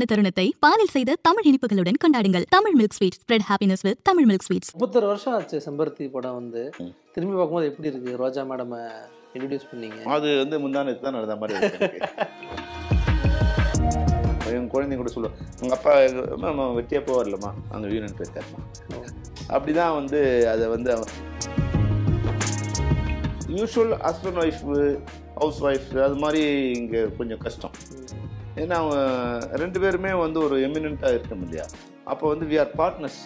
மகிழ்ச்சியான தருணத்தை பாலில் செய்த தமிழ் இனிப்புகளுடன் கொண்டாடுங்கள் Tamil milk sweet spread happiness with Tamil milk sweets முப்பத்தொரு வருஷம் ஆச்சு செம்பருத்தி படம் வந்து ம். திரும்பி பார்க்கும்போது எப்படி இருக்கு ரோஜா மேடம் இன்ட்ரடியூஸ் பண்ணீங்க அது வந்து முந்தானத்து தான் நடந்த மாதிரி இருக்கு எனக்கு. என் குழந்தைங்க கூட சொல்லுவோம் உங்கள் அப்பா அம்மா வெட்டியே போவார்லம்மா அங்கே யூனியன் போயிருக்காருமா ஓ. அப்படிதான் வந்து அதை வந்து usual husband wife house wife அது மாதிரி இங்கே கொஞ்சம் கஷ்டம் ஏன்னா அவங்க ரெண்டு பேருமே வந்து ஒரு எமினண்ட்டாக இருக்கணும் இல்லையா அப்போ வந்து வி ஆர் பார்ட்னர்ஸ்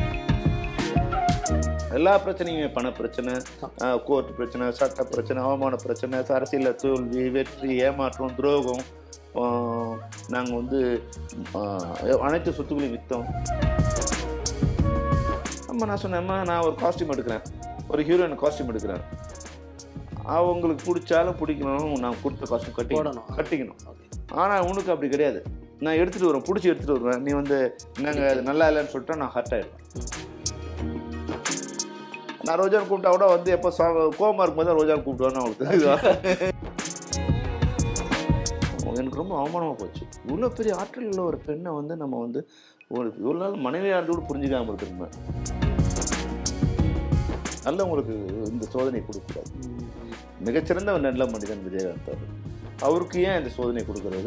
எல்லா பிரச்சனையுமே பண பிரச்சனை கோர்ட் பிரச்சனை சட்ட பிரச்சனை அவமான பிரச்சனை அரசியலில் தோல்வி வெற்றி ஏமாற்றம் துரோகம் நாங்கள் வந்து ஆஹ், அனைத்து சொத்துக்களையும் விற்றோம் அம்மா நான் சொன்னேன் அம்மா நான் ஒரு காஸ்டியூம் எடுக்கிறேன் ஒரு ஹீரோயின் காஸ்டியூம் எடுக்கிறேன் அவங்களுக்கு பிடிச்சாலும் பிடிக்கணும் நான் கொடுத்த காஸ்டியூம் கட்டி போடணும். கட்டிக்கணும் Okay. ஆனால் உனக்கு அப்படி கிடையாது நான் எடுத்துகிட்டு வருவேன் பிடிச்சி எடுத்துகிட்டு வருவேன் நீ வந்து என்னங்க அது நல்லா இல்லைன்னு சொல்லிட்டா நான் ஹர்ட் ஆயிடுவேன் நான் ரோஜான் கூப்பிட்டா கூட வந்து எப்போ சா கோவமாக இருக்கும்போது தான் ரோஜான் கூப்பிடுவேன்னு அவங்களுக்கு தெரியுதா எனக்கு ரொம்ப அவமானமாக போச்சு இவ்வளோ பெரிய ஆற்றல் உள்ள ஒரு பெண்ணை வந்து நம்ம வந்து ஒரு இவ்வளோ நாள் மனைவியார்டு கூட புரிஞ்சுக்காம இருக்கிறோம் நல்ல உங்களுக்கு இந்த சோதனை கொடுக்கக்கூடாது மிகச்சிறந்த ஒரு நல்ல மனிதன் விஜயகாந்த் அவர் அவருக்கு ஏன் இந்த சோதனை கொடுக்கறது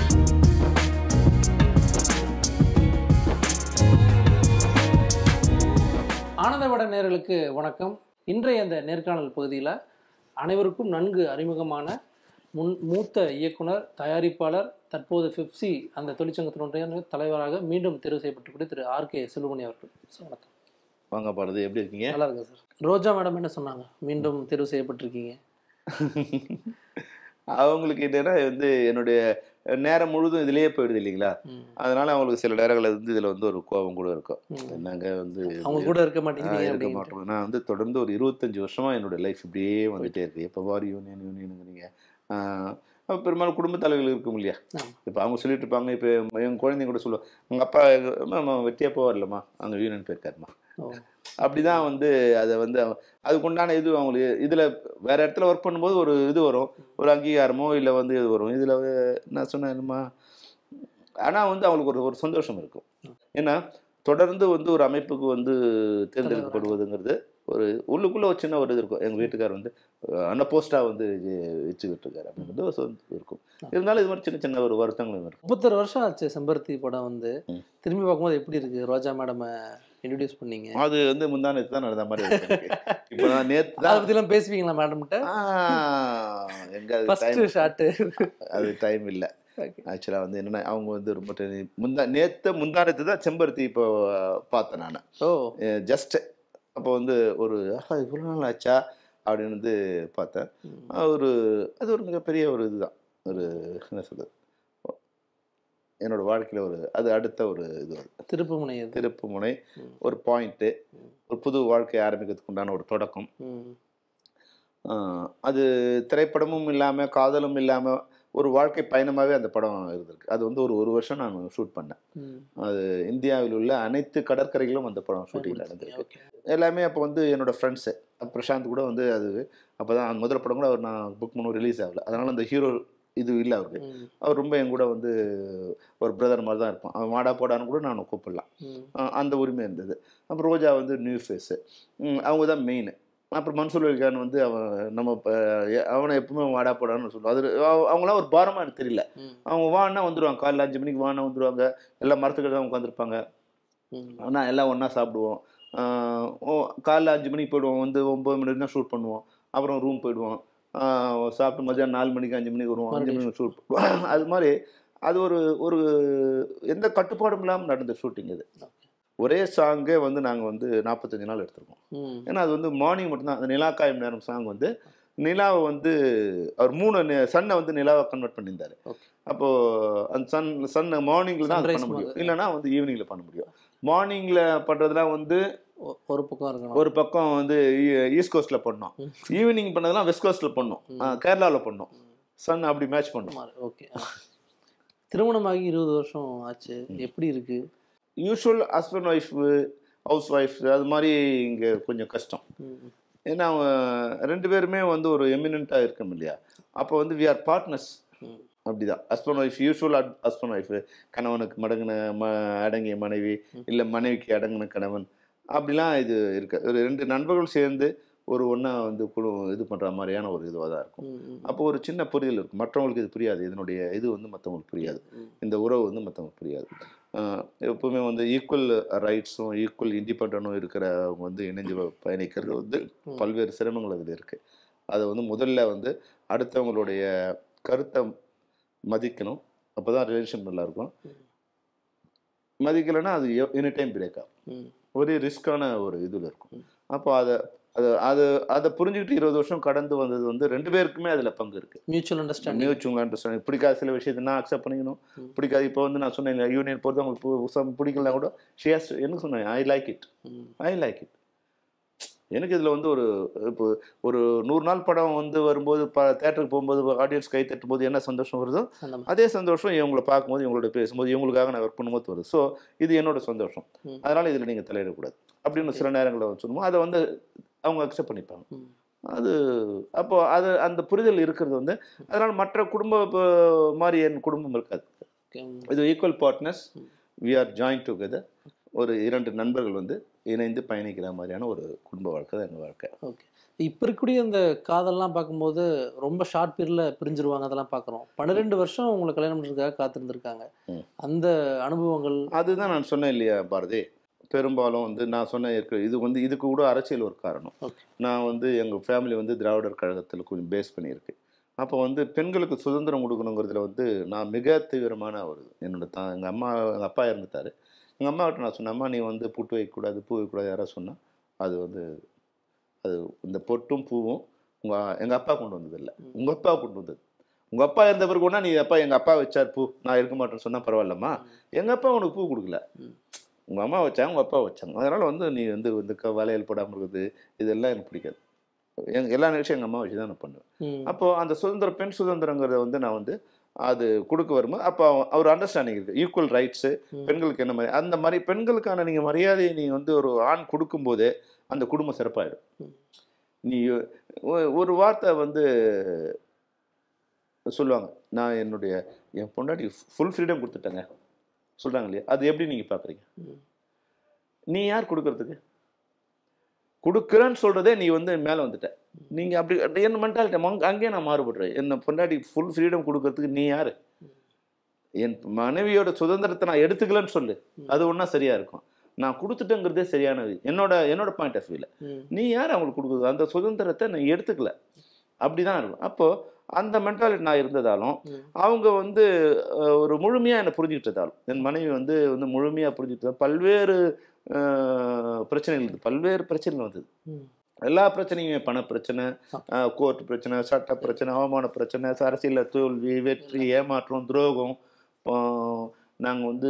ஆனந்தவட நேயர்களுக்கு வணக்கம் இன்றைய இந்த நேர்காணல் பகுதியில் அனைவருக்கும் நன்கு அறிமுகமான முன் மூத்த இயக்குனர் தயாரிப்பாளர் தற்போது ஃபிப்சி அந்த தொழிற்சங்கத்தினுடைய தலைவராக மீண்டும் தேர்வு செய்யப்பட்டுக்கூடிய திரு ஆர் கே செல்வமணி அவர்கள் சார் வணக்கம் வாங்க பாடுறது எப்படி இருக்கீங்க நல்லா இருக்கு சார் ரோஜா மேடம் என்ன சொன்னாங்க மீண்டும் தேர்வு செய்யப்பட்டிருக்கீங்க அவங்களுக்கு என்னன்னா வந்து என்னுடைய நேரம் முழுதும் இதுலயே போயிடுது இல்லைங்களா ம். அதனால அவங்களுக்கு சில நேரங்களில் வந்து இதுல வந்து ஒரு கோபம் கூட இருக்கும் ம். என்னங்க வந்து அவங்க கூட இருக்க ஆ, மாட்டேங்கிறீங்க இருக்க அப்படின்ட்டு. மாட்டோம் நான் வந்து தொடர்ந்து ஒரு இருபத்தஞ்சு வருஷமா என்னோட லைஃப் இப்படியே வந்துட்டே இருக்கு எப்போ வாரி யூனியன் யூனியனுங்கிறீங்க அப்போ பெரும்பாலும் குடும்ப தலைவர்கள் இருக்கும் இல்லையா ஆமா. இப்போ அவங்க சொல்லிட்டு இருப்பாங்க இப்போ என் குழந்தைங்க கூட சொல்லுவாங்க உங்கள் அப்பா அம்மா வெட்டியே போவார்லம்மா அங்கே யூனியன் போயிருக்காருமா ஓ. அப்படிதான் வந்து அதை வந்து அவ- அதுக்கு உண்டான இது அவங்களுக்கு இதில் வேற இடத்துல ஒர்க் பண்ணும்போது ஒரு இது வரும் ஒரு அங்கீகாரமோ இல்லை வந்து இது வரும் இதில் என்ன சொன்னேன்மா ஆனால் வந்து அவங்களுக்கு ஒரு ஒரு சந்தோஷம் இருக்கும் ஏன்னா தொடர்ந்து வந்து ஒரு அமைப்புக்கு வந்து தேர்ந்தெடுக்கப்படுவதுங்கிறது ஒரு உள்ளுக்குள்ள ஒரு சின்ன ஒரு இது இருக்கும் எங்கள் வீட்டுக்கார் வந்து அன்ன போஸ்ட்டாக வந்து வச்சுக்கிட்டு இருக்காரு அப்படிங்கிறது ஒரு சொந்த இருக்கும் இருந்தாலும் இது மாதிரி சின்ன சின்ன ஒரு வருத்தங்களும் இருக்கும் முப்பத்தொரு வருஷம் ஆச்சு செம்பருத்தி படம் வந்து ம். திரும்பி பார்க்கும்போது எப்படி இருக்கு ரோஜா மேடம் இன்ட்ரடியூஸ் பண்ணீங்க அது வந்து முந்தானத்து தான் நடந்த மாதிரி இருக்கு எனக்கு. இப்போ நான் நேற்று அதை தான் பத்திலாம் பேசுவீங்களா மேடம்கிட்ட ஆ, எங்க அது ஃபர்ஸ்ட் டைம் ஷாட்டு அது டைம் இல்லை ஆக்சுவலாக வந்து என்னன்னா அவங்க வந்து ரொம்ப டெ- முந்தா நேற்று முந்தானத்து தான் செம்பருத்தி இப்போ பார்த்தேன் நான் ஓ ஜஸ்ட் அப்போ வந்து ஒரு ஆஹா இவ்வளோ நாள் ஆச்சா அப்படின்னு வந்து பார்த்தேன் ம். ஆஹ் ஒரு அது ஒரு மிகப்பெரிய ஒரு இதுதான் ஒரு என்ன சொல்றது என்னோட வாழ்க்கையில் ஒரு அது அடுத்த ஒரு இது அது. திருப்பு முனை அது திருப்பு முனை ம். ஒரு பாயிண்ட்டு ம். ஒரு புது வாழ்க்கை ஆரம்பிக்கிறதுக்கு உண்டான ஒரு தொடக்கம் ம். ஆஹ் அது திரைப்படமும் இல்லாமல் காதலும் இல்லாமல் ஒரு வாழ்க்கை பயணமாகவே அந்த படம் இருந்திருக்கு அது வந்து ஒரு ஒரு வருஷம் நான் ஷூட் பண்ணேன் ம். அது இந்தியாவில் உள்ள அனைத்து கடற்கரைகளும் அந்த படம் ஷூட்டிங் நடந்திருக்கு ஓகே எல்லாமே அப்போ வந்து என்னோட ஃப்ரெண்ட்ஸு பிரசாந்த் கூட வந்து அது அப்போ தான் முதல் படம் கூட அவர் நான் புக் பண்ண ரிலீஸ் ஆகல அதனால் அந்த ஹீரோ இது இல்லை அவருக்கு ம். அவர் ரொம்ப என் கூட வந்து ஒரு பிரதர் மாதிரி தான் இருப்பான் அவன் வாடா போடான்னு கூட நான் கூப்பிடலாம் ம். அஹ் அந்த உரிமை இருந்தது அப்புறம் ரோஜா வந்து நியூ ஃபேஸு அவங்க தான் மெயின் அப்புறம் மன்சூர் அலிகான் வந்து அவன் நம்ம இப்போ அவனை எப்பவுமே வாடா போடான்னு சொல்லுவான் அது அவ- அவங்களாம் ஒரு பாரமாக எனக்கு தெரியல ம். அவங்க வான்னா வந்துடுவாங்க காலைல அஞ்சு மணிக்கு வான்னா வந்துடுவாங்க எல்லாம் மரத்துக்கிட்ட தான் உட்காந்துருப்பாங்க ம். ஆனால் எல்லாம் ஒன்றா சாப்பிடுவோம் ஆஹ் ஓ- காலைல அஞ்சு மணிக்கு போயிடுவோம் வந்து ஒம்பது மணி தான் ஷூட் பண்ணுவோம் அப்புறம் ரூம் போயிடுவோம் ஆஹ் சாப்பிட்டு மதியானம் நாலு மணிக்கு அஞ்சு மணிக்கு வருவோம் அஞ்சு மணிக்கு ஷூட் பண்ணுவோம் அது மாதிரி அது ஒரு ஒரு எந்த கட்டுப்பாடும் இல்லாமல் நடந்த ஷூட்டிங் இது ஒரே சாங்கே வந்து நாங்கள் வந்து நாற்பத்தஞ்சு நாள் எடுத்திருக்கோம் ம். ஏன்னா அது வந்து மார்னிங் மட்டும்தான் அந்த நிலாக்காயும் நேரம் சாங் வந்து நிலாவை வந்து அவர் மூணு சன்னை வந்து நிலாவை கன்வெர்ட் பண்ணியிருந்தாரு Okay. அப்போது அந்த சன் சன் மார்னிங்கில் தான் அது Sunrise பண்ண முடியும் மாதிரி. இல்லைன்னா வந்து ஈவினிங்கில் பண்ண முடியும் மார்னிங்கில் பண்ணுறதுலாம் வந்து ஒ- ஒரு பக்கம் இருக்கணும் ஒரு பக்கம் வந்து ஈஸ்ட் கோஸ்ட்டில் பண்ணோம் ம். ஈவினிங் பண்ணதெல்லாம் வெஸ்ட் கோஸ்ட்டில் பண்ணோம் ம். கேரளாவில் பண்ணோம் சன் அப்படி மேட்ச் பண்ணோம் ஓகே திருமணமாகி இருபது வருஷம் ஆச்சு எப்படி இருக்கு usual husband wife house wife அது மாதிரி இங்கே கொஞ்சம் கஷ்டம் ம். ஏன்னா அவங்க ரெண்டு பேருமே வந்து ஒரு எமினண்ட்டாக இருக்கணும் இல்லையா அப்போ வந்து வி ஆர் பார்ட்னர்ஸ் ம். அப்படிதான் husband wife usual husband wife கணவனுக்கு மடங்கின ம அடங்கிய மனைவி இல்லை மனைவிக்கு அடங்கின கணவன் அப்படிலாம் இது இருக்கு ஒரு ரெண்டு நண்பர்கள் சேர்ந்து ஒரு ஒன்றா வந்து குழு இது பண்ணுற மாதிரியான ஒரு இதுவாக தான் இருக்கும் ம், ம், அப்போ ஒரு சின்ன புரிதல் இருக்கும் மற்றவங்களுக்கு இது புரியாது இதனுடைய இது வந்து மற்றவங்களுக்கு புரியாது ம். இந்த உறவு வந்து மற்றவங்களுக்கு புரியாது ஆஹ் எப்பவுமே வந்து ஈக்குவல் ரைட்ஸும் ஈக்குவல் இண்டிபெண்டனும் இருக்கிறவங்க வந்து இணைஞ்சு பயணிக்கிறது வந்து ம். பல்வேறு சிரமங்கள் அதில் இருக்குது அதை வந்து முதல்ல வந்து அடுத்தவங்களுடைய கருத்தை மதிக்கணும் அப்போ தான் ரிலேஷன் நல்லா இருக்கும் ம். மதிக்கலைன்னா அது எனி டைம் பிரேக் ஆகும் ம். ஒரு ரிஸ்க்கான ஒரு இதில் இருக்கும் ம். அப்போ அதை அது அது அதை புரிஞ்சுக்கிட்டு இருபது வருஷம் கடந்து வந்தது வந்து ரெண்டு பேருக்குமே அதில் பங்கு இருக்குது மியூச்சுவல் அண்டர்ஸ்டாண்டிங் மியூச்சுவல் அண்டர்ஸ்டாண்டிங் பிடிக்காத சில விஷயத்தை நான் அக்செப்ட் பண்ணிக்கணும் ம். பிடிக்காது இப்போ வந்து நான் சொன்னேன் யூனியன் பொறுத்து அவங்களுக்கு பு- புதுசா பிடிக்கலனா கூட ஷியாஸ் என்ன சொன்னேன் I like it I like it எனக்கு இதில் வந்து ஒரு இப்போ ஒரு நூறு நாள் படம் வந்து வரும்போது ப தேட்டருக்கு போகும்போது ஆடியன்ஸ் கை தட்டும் போது என்ன சந்தோஷம் வருதோ அந்த மாதிரி. அதே சந்தோஷம் இவங்களை பார்க்கும்போது இவங்களோட பேசும்போது இவங்களுக்காக நான் ஒர்க் பண்ணும்போது வருது ஸோ இது என்னோட சந்தோஷம் ம். அதனால் இதில் நீங்கள் தலையிடக்கூடாது அப்படின்னு சில நேரங்களில் சொல்லுவோம் அதை வந்து அவங்க அக்செப்ட் பண்ணிப்பாங்க ம். அது அப்போ அது அந்த புரிதல் இருக்கிறது வந்து அதனால் மற்ற குடும்ப இப்போ மாதிரி என் குடும்பம் இருக்காது Okay, ம். இது ஈக்குவல் பார்ட்னர்ஸ் ம். வி ஆர் ஜாயின் டுகெதர் ஒரு இரண்டு நண்பர்கள் வந்து இணைந்து பயணிக்கிற மாதிரியான ஒரு குடும்ப வாழ்க்கை தான் எங்கள் வாழ்க்கை ஓகே இப்போ இருக்கக்கூடிய இந்த காதல்லாம் பார்க்கும்போது ரொம்ப ஷார்ட் பீரியடில் பிரிஞ்சிருவாங்க அதெல்லாம் பார்க்குறோம் பன்னிரெண்டு வருஷம் உங்களை கல்யாணம் பண்ணுறதுக்காக காத்திருந்திருக்காங்க ம். அந்த அனுபவங்கள் அதுதான் நான் சொன்னேன் இல்லையா பாரதி பெரும்பாலும் வந்து நான் சொன்ன இருக்கு இது வந்து இதுக்கு கூட அரசியல் ஒரு காரணம் Okay. நான் வந்து எங்கள் ஃபேமிலி வந்து திராவிடர் கழகத்தில் கொஞ்சம் பேஸ் பண்ணியிருக்கு அப்போ வந்து பெண்களுக்கு சுதந்திரம் கொடுக்கணுங்கிறதுல வந்து நான் மிக தீவிரமான ஒரு இது. என்னோட தா எங்கள் அம்மா எங்கள் அப்பா இறந்துட்டார் எங்கள் அம்மா கிட்ட நான் சொன்னேன் அம்மா நீ வந்து புட்டு வைக்கக்கூடாது பூ வைக்கக்கூடாது யாராவது சொன்னால் அது வந்து அது இந்த பொட்டும் பூவும் உங்கள் எங்கள் அப்பா கொண்டு வந்ததில்லை ம். உங்கள் அப்பா கொண்டு வந்தது உங்கள் அப்பா இருந்த பிறகு ஒன்றா நீ அப்பா எங்கள் அப்பா வச்சார் பூ நான் இருக்க மாட்டேன்னு சொன்னால் பரவாயில்லம்மா எங்கள் அப்பா உனக்கு பூ கொடுக்கல ம். உங்கள் அம்மா வச்சாங்க உங்கள் அப்பா வச்சாங்க அதனால் வந்து நீ வந்து இந்த க வளையல் போடாமல் இருக்குது இதெல்லாம் எனக்கு பிடிக்காது எங் எல்லா நிகழ்ச்சியும் எங்கள் அம்மா வச்சு தான் நான் பண்ணுவேன் ம். அப்போது அந்த சுதந்திரம் பெண் சுதந்திரங்கிறத வந்து நான் வந்து அது கொடுக்க வரும்போது அப்போ அவர் அண்டர்ஸ்டாண்டிங் இருக்குது ஈக்குவல் ரைட்ஸு ம். பெண்களுக்கு என்ன மாதிரி அந்த மாதிரி பெண்களுக்கான நீங்கள் மரியாதையை நீங்கள் வந்து ஒரு ஆண் கொடுக்கும்போதே அந்த குடும்பம் சிறப்பாயிடும் ம். நீ ஒ- ஒரு வார்த்தை வந்து சொல்லுவாங்க நான் என்னுடைய என் பொண்டாட்டி ஃபுல் ஃப்ரீடம் கொடுத்துட்டேங்க சொல்கிறாங்க இல்லையா அது எப்படி நீங்கள் பார்க்குறீங்க ம். நீ யார் கொடுக்கறதுக்கு கொடுக்குறேன்னு சொல்கிறதே நீ வந்து மேலே வந்துட்ட நீங்கள் அப்படி அப்படி என்ன மென்டாலிட்டி அங்கேயே நான் மாறுபடுறேன் என்ன பொண்டாட்டி ஃபுல் ஃப்ரீடம் கொடுக்கறதுக்கு நீ யார் என் மனைவியோட சுதந்திரத்தை நான் எடுத்துக்கலன்னு சொல்லு அது ஒன்றா சரியாக இருக்கும் நான் கொடுத்துட்டேங்கிறதே சரியானது என்னோட என்னோட பாயிண்ட் ஆஃப் வியூவில் ம். நீ யார் அவங்களுக்கு கொடுக்குறது அந்த சுதந்திரத்தை நான் எடுத்துக்கல அப்படிதான் இருக்கும் அப்போது அந்த மென்டாலிட்டி நான் இருந்ததாலும் ம். அவங்க வந்து அஹ், ஒரு முழுமையாக என்னை புரிஞ்சுக்கிட்டதாலும் என் மனைவி வந்து வந்து முழுமையாக புரிஞ்சுக்கிட்டதால் பல்வேறு அஹ், பிரச்சனைகள் இருந்தது பல்வேறு பிரச்சனைகள் வந்தது ம். எல்லா பிரச்சனையுமே பண பிரச்சனை கோர்ட் பிரச்சனை சட்ட பிரச்சனை அவமான பிரச்சனை அரசியலில் தோல்வி வெற்றி ஏமாற்றம் துரோகம் நாங்கள் வந்து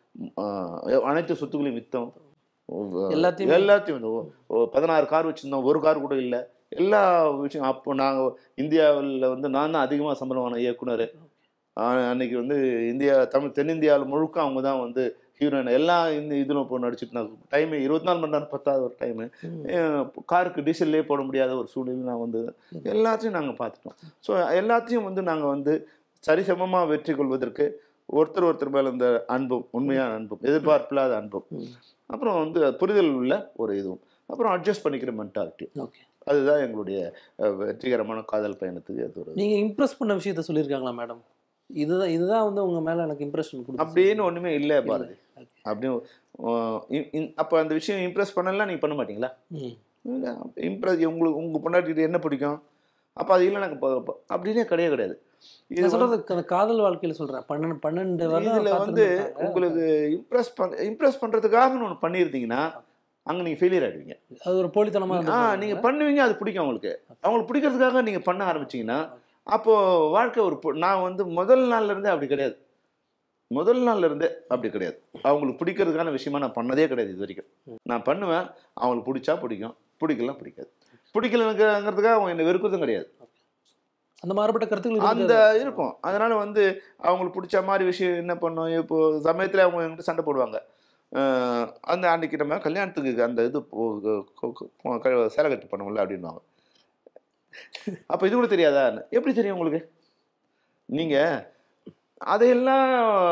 ஆஹ், அனைத்து சொத்துக்களையும் விற்றோம் எல்லாத்தையுமே- எல்லாத்தையும் வந்து ஓ- ஓ, பதினாறு கார் வச்சுருந்தோம் ஒரு கார் கூட இல்லை எல்லா விஷயம் அப்போ நாங்கள் இந்தியாவில் வந்து நான் தான் அதிகமாக சம்பளமான இயக்குனர் அன்னைக்கு வந்து இந்தியா தமிழ் தென்னிந்தியாவில் முழுக்க அவங்க தான் வந்து ஹீரோயின் எல்லா இந்த இதில் இப்போ நடிச்சிட்டு நான் டைமு இருபத்தி நாலு மணி நேரம் பத்தாத ஒரு டைமு ம். காருக்கு டீசல்லே போட முடியாத ஒரு சூழ்நிலை நான் வந்து எல்லாத்தையும் நாங்கள் பார்த்துட்டோம் ஸோ எல்லாத்தையும் வந்து நாங்கள் வந்து சரிசமமாக வெற்றி கொள்வதற்கு ஒருத்தர் ஒருத்தர் மேலே இந்த அன்பும் உண்மையான அன்பும் எதிர்பார்ப்பில்லாத அன்பும் ம். அப்புறம் வந்து புரிதல் உள்ள ஒரு இதுவும் அப்புறம் அட்ஜஸ்ட் பண்ணிக்கிற மென்டாலிட்டி ஓகே அதுதான் எங்களுடைய அஹ், வெற்றிகரமான காதல் பயணத்துக்கு அது ஒரு நீங்கள் இம்ப்ரெஸ் பண்ண விஷயத்த சொல்லியிருக்காங்களா மேடம் இதுதான் இதுதான் வந்து உங்கள் மேலே எனக்கு இம்ப்ரெஷன் கொடுக்கும் அப்படின்னு ஒன்றுமே இல்லை பாரதி Okay. அப்படின்னு அப்போ அந்த விஷயம் இம்ப்ரெஸ் பண்ணலாம் நீங்கள் பண்ண மாட்டீங்களா ம். இல்லை இம்ப்ரெஸ் உங்களுக்கு உங்கள் பொண்டாட்டிட்டு என்ன பிடிக்கும் அப்போ அது இல்லை எனக்கு ப- ப- அப்படின்னே கிடையாது கிடையாது இது நான் சொல்றது அந்த காதல் வாழ்க்கையில சொல்றேன் பன்னெண்டு பன்னெண்டு வருடம் இதில் வந்து காத்திருந்திருக்காங்க. உங்களுக்கு இம்ப்ரெஸ் பண்ண இம்ப்ரெஸ் பண்ணுறதுக்காக ஒன்று பண்ணியிருந்தீங்கன்னா அங்கே நீங்கள் ஃபெயிலியர் ஆகிடுவீங்க அது ஒரு போலித்தனமா ஆ இருந்தது நீங்கள் பண்ணுவீங்க அது பிடிக்கும் அவங்களுக்கு அவங்களுக்கு பிடிக்கிறதுக்காக நீங்கள் பண்ண ஆரம்பிச்சீங்கன்னா அப்போது வாழ்க்கை ஒரு பொ- நான் வந்து முதல் நாள்ல இருந்தே அப்படி கிடையாது முதல் நாள்ல இருந்தே அப்படி கிடையாது அவங்களுக்கு பிடிக்கிறதுக்கான விஷயமா நான் பண்ணதே கிடையாது இது வரைக்கும் நான் பண்ணுவேன் அவங்களுக்கு பிடிச்சா பிடிக்கும் பிடிக்கலாம் பிடிக்காது பிடிக்கலங்கிறதுக்காக அவங்க என்னை வெறுக்கிறதும் கிடையாது அந்த மாறுபட்ட கருத்துக்கள் அந்த இருக்குது. இருக்கும் அதனால வந்து அவங்களுக்கு பிடிச்ச மாதிரி விஷயம் என்ன பண்ணும் இப்போ சமயத்தில் அவங்க என்கிட்ட சண்டை போடுவாங்க அஹ் அந்த அன்னைக்கு நம்ம கல்யாணத்துக்கு அந்த இது போ- கொ- கொ- க- சேலை கட்டு பண்ணுவோம்ல அப்படின்வாங்க அப்போ இது கூட தெரியாதா எப்படி தெரியும் உங்களுக்கு நீங்கள் அதையெல்லாம்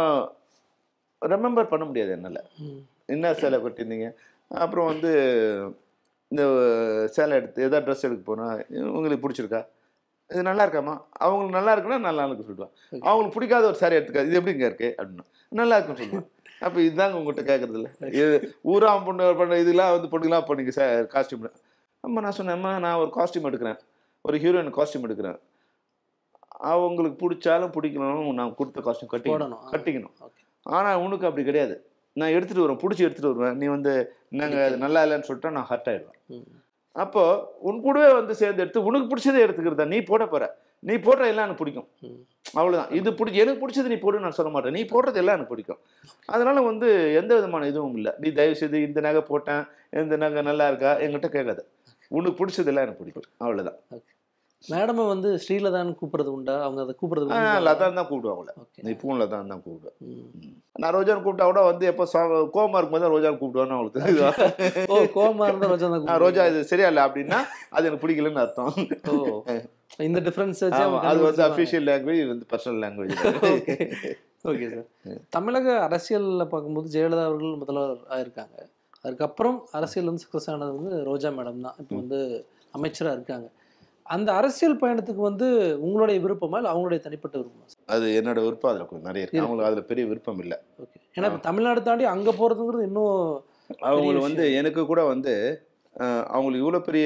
ரெமெம்பர் பண்ண முடியாது என்னால் ம். என்ன சேலை கட்டியிருந்தீங்க அப்புறம் வந்து இந்த சேலை எடுத்து எதாவது ட்ரெஸ் எடுக்க போனால் உங்களுக்கு பிடிச்சிருக்கா இது நல்லா இருக்காமா அவங்களுக்கு நல்லா இருக்குன்னா நல்லா இருக்கு சொல்லுவான் அவங்களுக்கு பிடிக்காத ஒரு சாரி எடுத்துக்காது இது எப்படிங்க இருக்கு அப்படின்னா நல்லா இருக்குன்னு சொல்லுவான் அப்போ இதுதாங்க உங்கள்கிட்ட கேட்கறது இல்லை இது ஊராம் பொண்ணு பண்ண இதெல்லாம் வந்து பொண்ணுங்களாம் பண்ணீங்க சார் காஸ்டியூம் அம்மா நான் சொன்னேம்மா நான் ஒரு காஸ்டியூம் எடுக்கிறேன் ஒரு ஹீரோயின் காஸ்டியூம் எடுக்கிறேன் அவங்களுக்கு பிடிச்சாலும் பிடிக்கணும் நான் கொடுத்த காஸ்டியூம் கட்டிக்கணும் போடணும் கட்டிக்கணும் ஓகே ஆனால் உனக்கு அப்படி கிடையாது நான் எடுத்துகிட்டு வருவேன் பிடிச்சி எடுத்துகிட்டு வருவேன் நீ வந்து என்னங்க அது நல்லா இல்லைன்னு சொல்லிட்டா நான் ஹர்ட் ஆயிடுவேன் ம். அப்போ உன் கூடவே வந்து சேர்ந்து எடுத்து உனக்கு பிடிச்சதே எடுத்துக்கிறதா நீ போட போற நீ போடுற எல்லாம் எனக்கு பிடிக்கும் ம். அவ்வளவுதான் இது பிடிச்சி எனக்கு பிடிச்சது நீ போடு நான் சொல்ல மாட்டேன் நீ போடுறது எல்லாம் எனக்கு பிடிக்கும் அதனால வந்து எந்த விதமான இதுவும் இல்லை நீ தயவு செய்து இந்த நகை போட்டேன் இந்த நகை நல்லா இருக்கா என்கிட்ட கேட்காத உனக்கு பிடிச்சது எல்லாம் எனக்கு பிடிக்கும் அவ்வளவுதான் மேடமை வந்து ஸ்ரீலதான் கூப்பிடுறது உண்டா அவங்க அதை கூப்பிடுறது ஆ, உண்டா? லதான் தான் கூப்பிடுவாங்கள ஓகே நீ இப்பவும் லதான் தான் கூப்பிடுவேன் ம். நான் ரோஜான்னு கூப்பிட்டா கூட வந்து எப்போ கோமா இருக்கும்போது தான் ரோஜான்னு கூப்பிடுவான்னு அவங்களுக்கு தெரியுதா ஓ கோவமா இருந்தா ரோஜா தான் ஆ, ரோஜா இது சரியா இல்லை அப்படின்னா அது எனக்கு பிடிக்கலன்னு அர்த்தம் கூப்பிடுவாங்க. ஓ இந்த டிஃபரன்ஸ் வச்சு ஆமா, அவங்க அது வந்து கண்டுபிடிச்சிருவாங்க. அஃபிஷியல் லாங்குவேஜ் இது வந்து personal language okay okay sir தமிழக அரசியலில் பார்க்கும்போது ஜெயலலிதா அவர்கள் முதல்வர் ஆயிருக்காங்க அதுக்கப்புறம் அரசியல் வந்து சக்ஸஸ் ஆனது வந்து ரோஜா மேடம் தான் இப்போ வந்து அமைச்சராக இருக்காங்க அந்த அரசியல் பயணத்துக்கு வந்து உங்களுடைய விருப்பமா இல்லை அவங்களுடைய தனிப்பட்ட விருப்பமா சார் அது என்னோட விருப்பம் அதில் கொஞ்சம் நிறைய இருக்கு இருக்கு. அவங்களுக்கு அதில் பெரிய விருப்பம் இல்லை ஓகே ஏன்னா இப்போ தமிழ்நாடு தாண்டி அங்கே போகிறதுங்கிறது இன்னும் அவங்களுக்கு வந்து எனக்கு கூட வந்து அஹ், அவங்களுக்கு இவ்வளோ பெரிய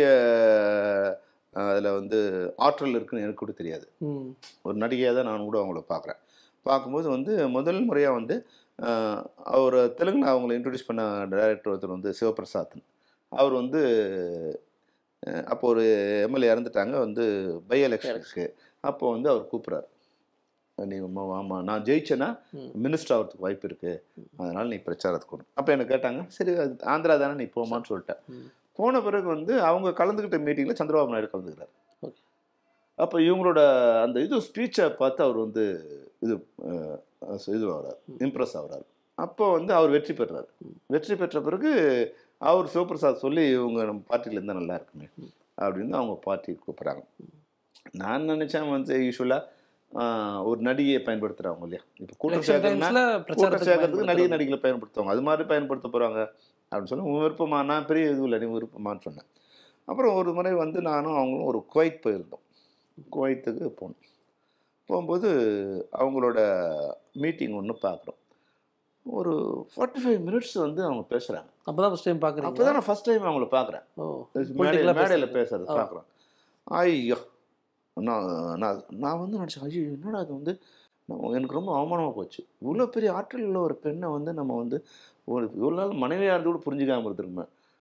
அதில் வந்து ஆற்றல் இருக்குன்னு எனக்கு கூட தெரியாது ம், ஒரு நடிகையாக தான் நான் கூட அவங்கள பார்க்குறேன் பார்க்கும்போது வந்து முதல் முறையாக வந்து அஹ், அவர் தெலுங்குல அவங்கள இன்ட்ரடியூஸ் பண்ண டைரக்டர் ஒருத்தர் வந்து சிவபிரசாத்னு அவர் வந்து அஹ், அப்போ ஒரு எம்எல்ஏ இறந்துட்டாங்க வந்து பை எலெக்ஷனுக்கு அப்போ வந்து அவர் கூப்பிட்றாரு நீ ஆமாம் நான் ஜெயிச்சேன்னா ம். மினிஸ்டர் ஆகிறதுக்கு வாய்ப்பு இருக்குது அதனால் நீ பிரச்சாரத்துக்கு கொடு அப்போ எனக்கு கேட்டாங்க சரி அது ஆந்திரா தானே நீ போமான்னு சொல்லிட்டேன் ம். போன பிறகு வந்து அவங்க கலந்துக்கிட்ட மீட்டிங்கில் சந்திரபாபு நாயுடு கலந்துக்கிறார் Okay. அப்போ இவங்களோட அந்த இது ஸ்பீச்சை பார்த்து அவர் வந்து இது அஹ், இது ஆகிறார் ம். இம்ப்ரெஸ் ஆகுறாரு அப்போ வந்து அவர் வெற்றி பெறுறாரு ம். வெற்றி பெற்ற பிறகு அவர் சிவபிரசாத் சொல்லி இவங்க நம்ம பார்ட்டியில் இருந்தால் நல்லா இருக்குமே ம். அப்படின்னு அவங்க பார்ட்டி கூப்பிட்றாங்க நான் நினச்சேன் வந்து யூஸ்வலாக ஒரு நடிகையை பயன்படுத்துகிறாங்க இல்லையா இப்போ கூட்டம் election சேர்க்கணும்னா timesல கூட்டம் பிரச்சாரத்துக்கு சேர்க்கறதுக்கு நடிகை பயன்படுத்துறது. நடிகளை பயன்படுத்துவாங்க அது மாதிரி பயன்படுத்த போகிறாங்க அப்படின்னு சொல்லி உன் விருப்பமா நான் பெரிய இதுவும் இல்லை நீ விருப்பமான்னு சொன்னேன் அப்புறம் ஒரு முறை வந்து நானும் அவங்களும் ஒரு குவைத் போயிருந்தோம் குவைத்துக்கு போனோம் போகும்போது அவங்களோட மீட்டிங் ஒன்று பார்க்குறோம் ஒரு ஃபார்ட்டி ஃபைவ் மினிட்ஸ் வந்து அவங்க பேசுகிறாங்க அப்பதான் ஃபர்ஸ்ட் டைம் அப்போ பார்க்குறீங்க தான் நான் ஃபஸ்ட் டைம் அவங்கள பார்க்குறேன் ஓ மேடையில் Political ஆ மேடையில் பேசுறது. பேசுறது ஆ. பார்க்குறேன் ஐயோ நான் நான் நான் வந்து நினச்சேன் ஐயோ என்னடா அது வந்து நம்ம எனக்கு ரொம்ப அவமானமாக போச்சு இவ்வளோ பெரிய ஆற்றல் உள்ள ஒரு பெண்ணை வந்து நம்ம வந்து ஒரு இவ்வளோ நாள் மனைவியாக இருந்து கூட புரிஞ்சுக்காம இருந்திருமே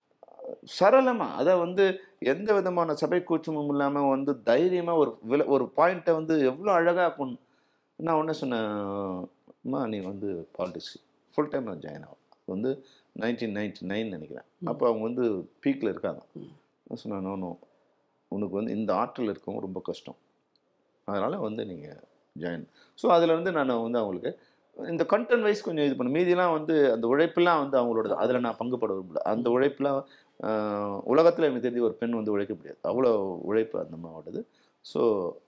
சரளமாக அதை வந்து எந்த விதமான சபை கூச்சமும் இல்லாமல் வந்து தைரியமாக ஒரு வில ஒரு பாயிண்ட்டை வந்து எவ்வளோ அழகாக கொண்டு நான் ஒன்றே சொன்னேன் அம்மா நீ வந்து பாலிடிக்ஸ் ஃபுல் டைம் நான் ஜாயின் ஆகும் அது வந்து நைன்டீன் நைன்டி நைன் நினைக்கிறேன் அப்போ அவங்க வந்து பீக்கில் இருக்காங்க ம். நான் சொன்னேன் "No, no. உனக்கு வந்து இந்த ஆற்றல் இருக்கவும் ரொம்ப கஷ்டம் அதனால் வந்து நீங்கள் ஜாயின் ஸோ அதில் வந்து நான் வந்து அவங்களுக்கு இந்த கண்டென்ட் வைஸ் கொஞ்சம் இது பண்ண மீதியெல்லாம் வந்து அந்த உழைப்பெல்லாம் வந்து அவங்களோட அதில் நான் பங்குபட விரும்பல அந்த உழைப்பெல்லாம் உலகத்தில் எனக்கு தெரிஞ்ச ஒரு பெண் வந்து உழைக்க முடியாது அவ்வளோ உழைப்பு அந்த அம்மாவோடது ஸோ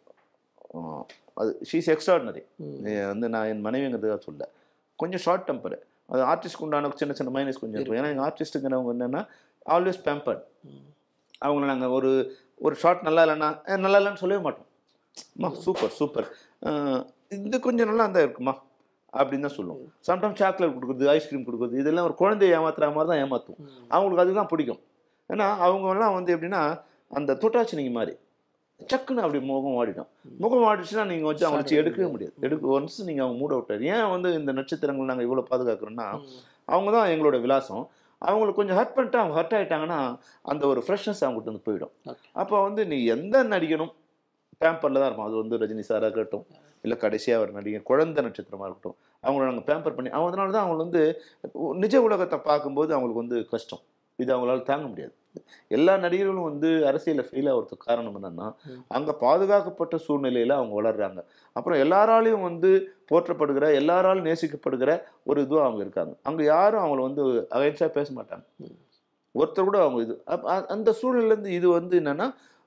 அது ஷீஸ் எக்ஸ்ட்ராடினரி ம். வந்து நான் என் மனைவிங்கிறதுக்காக சொல்ல கொஞ்சம் ஷார்ட் டெம்பர் அது ஆர்டிஸ்ட் உண்டான சின்ன சின்ன மைனஸ் கொஞ்சம் இருக்கும் ஏன்னா எங்கள் ஆர்டிஸ்ட்டுங்கிறவங்க என்னென்னா ஆல்வேஸ் பேம்பர்ட் ம். அவங்கள நாங்கள் ஒரு ஒரு ஷார்ட் நல்லா இல்லைன்னா "ஏ, நல்லா இல்லைன்னு சொல்லவே மாட்டோம் அம்மா சூப்பர் சூப்பர் இது கொஞ்சம் நல்லா இருந்தால் இருக்குமா அப்படின்னு தான் சொல்லுவோம் சம்டைம் சாக்லேட் கொடுக்குறது ஐஸ்கிரீம் கொடுக்குறது இதெல்லாம் ஒரு குழந்தைய ஏமாத்துற மாதிரி தான் ஏமாத்துவோம் ம். அவங்களுக்கு அதுதான் பிடிக்கும் ஏன்னா அவங்கெல்லாம் வந்து எப்படின்னா அந்த தொட்டாச்சினிங்க மாதிரி சக்குன்னு அப்படி முகம் வாடிடும் முகம் வாடிச்சுன்னா நீங்கள் வச்சு அவங்க வச்சு எடுக்கவே முடியாது எடுக்க ஒன்ஸ் நீங்கள் அவங்க மூட விட்டாரு ஏன் வந்து இந்த நட்சத்திரங்கள் நாங்கள் இவ்வளோ பாதுகாக்கிறோன்னா ம். அவங்க தான் எங்களோட விலாசம் அவங்களுக்கு கொஞ்சம் ஹர்ட் பண்ணிட்டு அவங்க ஹர்ட் ஆயிட்டாங்கன்னா அந்த ஒரு ஃப்ரெஷ்னஸ் அவங்ககிட்ட வந்து போயிடும் Okay. அப்போ வந்து நீ எந்த நடிகனும் பேம்பரில் தான் இருப்பான் அது வந்து ரஜினி சாராக இருக்கட்டும் இல்லை கடைசியாக ஒரு நடிகர் குழந்தை நட்சத்திரமாக இருக்கட்டும் அவங்கள நாங்கள் பேம்பர் பண்ணி அவங்க அதனால தான் அவங்க வந்து நிஜ உலகத்தை பார்க்கும்போது அவங்களுக்கு வந்து கஷ்டம் இது அவங்களால தாங்க முடியாது எல்லா நடிகர்களும் வந்து அரசியலில் ஃபெயில் ஆகிறதுக்கு காரணம் என்னன்னா ம். அங்கே பாதுகாக்கப்பட்ட சூழ்நிலையில் அவங்க வளர்றாங்க அப்புறம் எல்லாராலையும் வந்து போற்றப்படுகிற எல்லாராலும் நேசிக்கப்படுகிற ஒரு இதுவும் அவங்க இருக்காங்க அங்கே யாரும் அவங்கள வந்து அகைன்ஸ்டாக பேச மாட்டாங்க ம். ஒருத்தர் கூட அவங்க இது அப்ப அ- அந்த சூழ்நிலையிலேருந்து இது வந்து என்னன்னா